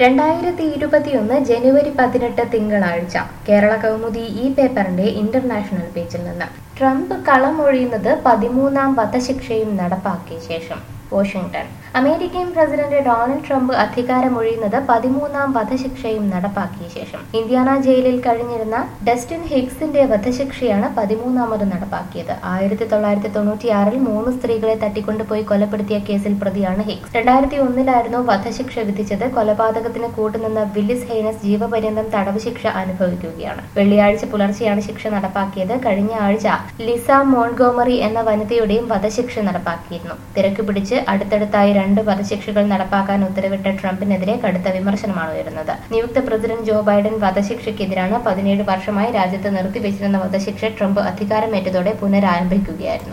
രണ്ടായിരത്തി ഇരുപത്തിയൊന്ന് ജനുവരി പതിനെട്ട് തിങ്കളാഴ്ച കേരള കൗമുദി ഈ പേപ്പറിന്റെ ഇന്റർനാഷണൽ പേജിൽ നിന്ന് ട്രംപ് കളമൊഴിയുന്നത് പതിമൂന്നാം വധശിക്ഷയും നടപ്പാക്കിയ ശേഷം Washington American president Donald Trump അധികാരമൊഴിയുന്നത് പതിമൂന്നാം വധശിക്ഷയും നടപ്പാക്കിയ ശേഷം ഇന്ത്യാന ജയിലിൽ കഴിഞ്ഞിരുന്ന ഡസ്റ്റിൻ ഹിഗ്സിന്റെ വധശിക്ഷയാണ് പതിമൂന്നാമത് നടപ്പാക്കിയത് ആയിരത്തി തൊള്ളായിരത്തി തൊണ്ണൂറ്റിയാറിൽ മൂന്ന് സ്ത്രീകളെ തട്ടിക്കൊണ്ടുപോയി കൊലപ്പെടുത്തിയ കേസിൽ പ്രതിയാണ് ഹിഗ്സ് രണ്ടായിരത്തി ഒന്നിലായിരുന്നു വധശിക്ഷ വിധിച്ചത് കൊലപാതകത്തിന് കൂട്ടുനിന്ന വില്ലിസ് ഹെയ്നസ് ജീവപര്യന്തം തടവ് ശിക്ഷ അനുഭവിക്കുകയാണ് വെള്ളിയാഴ്ച പുലർച്ചെയാണ് ശിക്ഷ നടപ്പാക്കിയത് കഴിഞ്ഞ ആഴ്ച ലിസ മോൺഗോമറി എന്ന വനിതയുടെയും വധശിക്ഷ നടപ്പാക്കിയിരുന്നു തിരക്ക് പിടിച്ച് അടുത്തടുത്തായി രണ്ട് വധശിക്ഷകൾ നടപ്പാക്കാൻ ഉത്തരവിട്ട ട്രംപിനെതിരെ കടുത്ത വിമർശനമാണ് ഉയരുന്നത് നിയുക്ത പ്രസിഡന്റ് ജോ ബൈഡൻ വധശിക്ഷയ്ക്കെതിരാണ് പതിനേഴ് വർഷമായി രാജ്യത്ത് നിർത്തിവെച്ചിരുന്ന വധശിക്ഷ ട്രംപ് അധികാരമേറ്റതോടെ പുനരാരംഭിക്കുകയായിരുന്നു